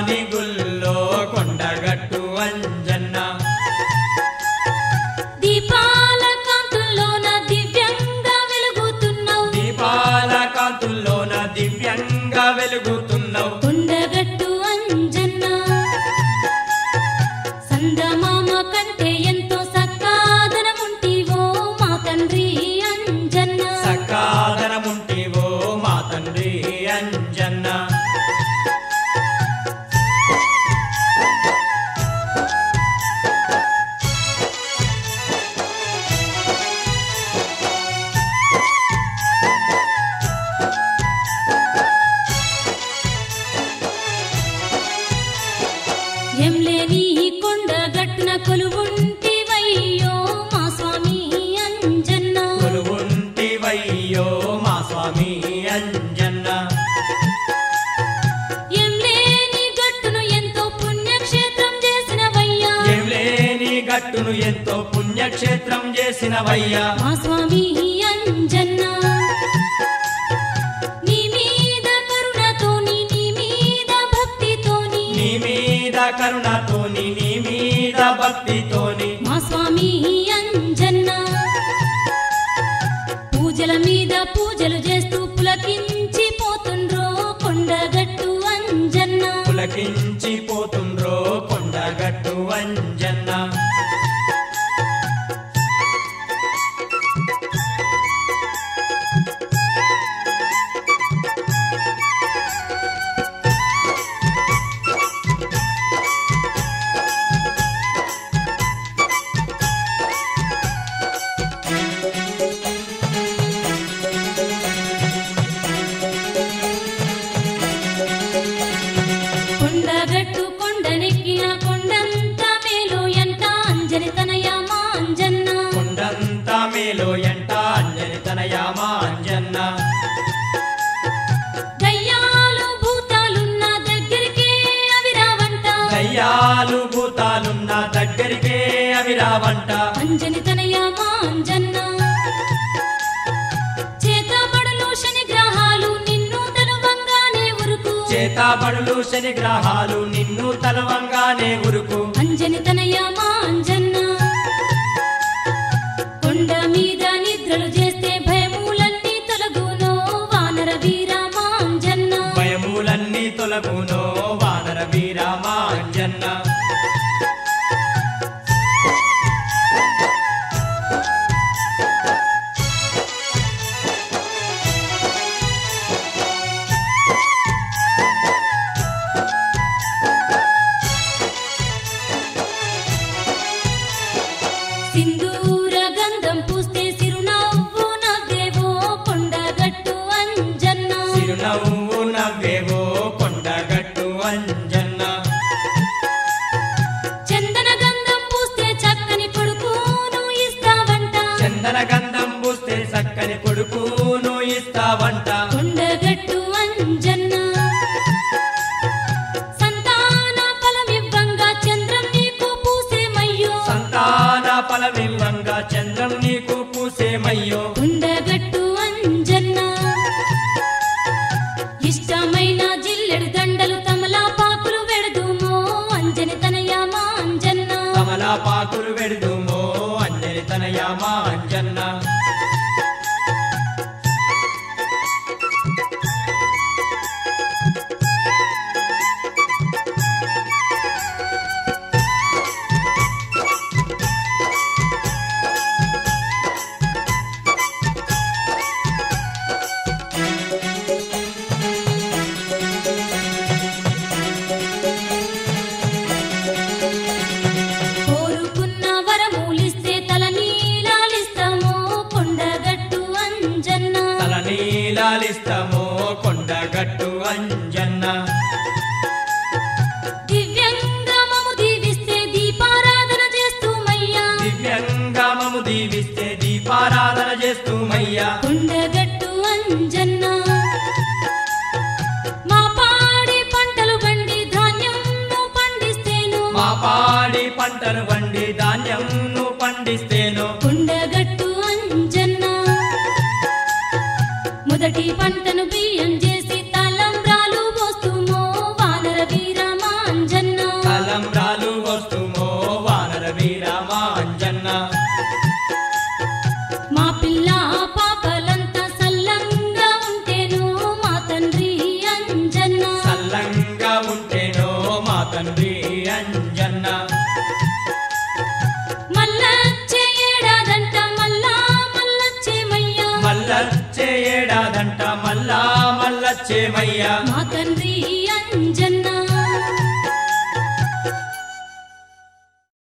శివాని గుల్లో కొండగట్టు అంజన్న దీపాల కాంతుల్లోన దివ్యంగా వెలుగుతున్నావు దీపాల కాంతుల్లోన దివ్యంగా వెలుగుతున్నావు కొండగట్టు అంజన్న సందమామ కంటే ఎంతో సక్కాదనముంటివో మా తండ్రి అంజన్న సకాదనముంటివో మా తండ్రి అంజన్న ఎంలేని కొండగట్టున కొలువుంటివయ్యో మా స్వామి అంజన్న కొలువుంటివయ్యో మా స్వామి అంజన్న ఎంలేని గట్టును ఎంతో పుణ్యక్షేత్రం చేసినవయ్యా ఏం లేని గట్టును ఎంతో పుణ్యక్షేత్రం చేసినవయ్యా మా స్వామి అంజన్న నీ మీద కరుణతోని నీ మీద భక్తితోని నీ మీద కరుణతోని నీ మీద భక్తితోని మా స్వామి అంజన్న పూజల మీద పూజలు చేస్తూ పులకించి పోతుండ్రో కొండగట్టు అంజన్న పులకించి పోతుండ్రో కొండగట్టు అంజన్న కొండగట్టు కొండనెక్కిన కొండంత మేలు ఎంట అంజని తనయ మా అంజన్న కొండంత మేలో ఎంట అంజని తనయామా అంజన్న దయ్యాలు భూతాలున్న దగ్గరికే అవి రావంట దయ్యాలు భూతాలున్న దగ్గరికే అవి రావంట అంజని తనయ మా అంజన్న చేతబడులు శని గ్రహాలు నిన్ను తనువంగానే ఉరుకు చేతాబడులు శని గ్రహాలు నిన్ను తలవంగానే ఉరుకు అంజని తనయ మా అంజన్న కొండ మీద నిద్రలు చేస్తే భయములన్నీ తొలగునో వానర వీర మా అంజన్న భయములన్నీ తొలగునో వానర వీరామా అంజన్న సింధూర గంధం పూస్తే సిరునవ్వు నవ్వేవో కొండగట్టు అంజన్న చిరునవ్వు నవ్వేవో కొండగట్టు అంజన్న చందన గంధం పూస్తే చక్కని కొడుకును ఇస్తావంట చందన గంధం పూస్తే చక్కని కొడుకును ఇస్తావంట కొండగట్టు అంజన్న సంతాన ఫలమివ్వంగా చంద్రం నీకు పూసేమయ్యో సంతాన ఫలమివ్వంగా చంద్రం నీకు పూసేమయ్యో కొండగట్టు అంజన్న ఇష్టమైన జిల్లెడు దండలు తమలాపాకులు వెడదుమో అంజని తనయ మా అంజన్న కమలాపాకులు వెడుదుమో అంజని తనయామా అంజన్న కోరుకున్న వరములిస్తే తల నీలాలిస్తామో కొండగట్టు అంజన్న తల నీలాలిస్తామో కొండగట్టు అంజన్న దివ్యంగా మము దీవిస్తే దీపారాధన చేస్తూ మయ్యా దివ్యంగా మము దీవిస్తే దీపారాధన చేస్తూ మయ్యా కొండగట్టు అంజన్న మా పాడి పంటలు బండి ధాన్యంను పండిస్తేను మా పాడి పంటలు పండి ధాన్యంను పండిస్తేను కొండగట్టు అంజన్న మొదటి పంటను బియ్యం చేసి తలంబ్రాలు పోస్తుమో వానర వీరమా తండ్రి అంజన్న మల్లచ్చే ఏడాదంట మల్లా మల్లచ్చేమయ్యా మల్లచ్చే ఏడాదంట మల్లా మల్లచ్చేమయ్యా మా తండ్రి అంజన్న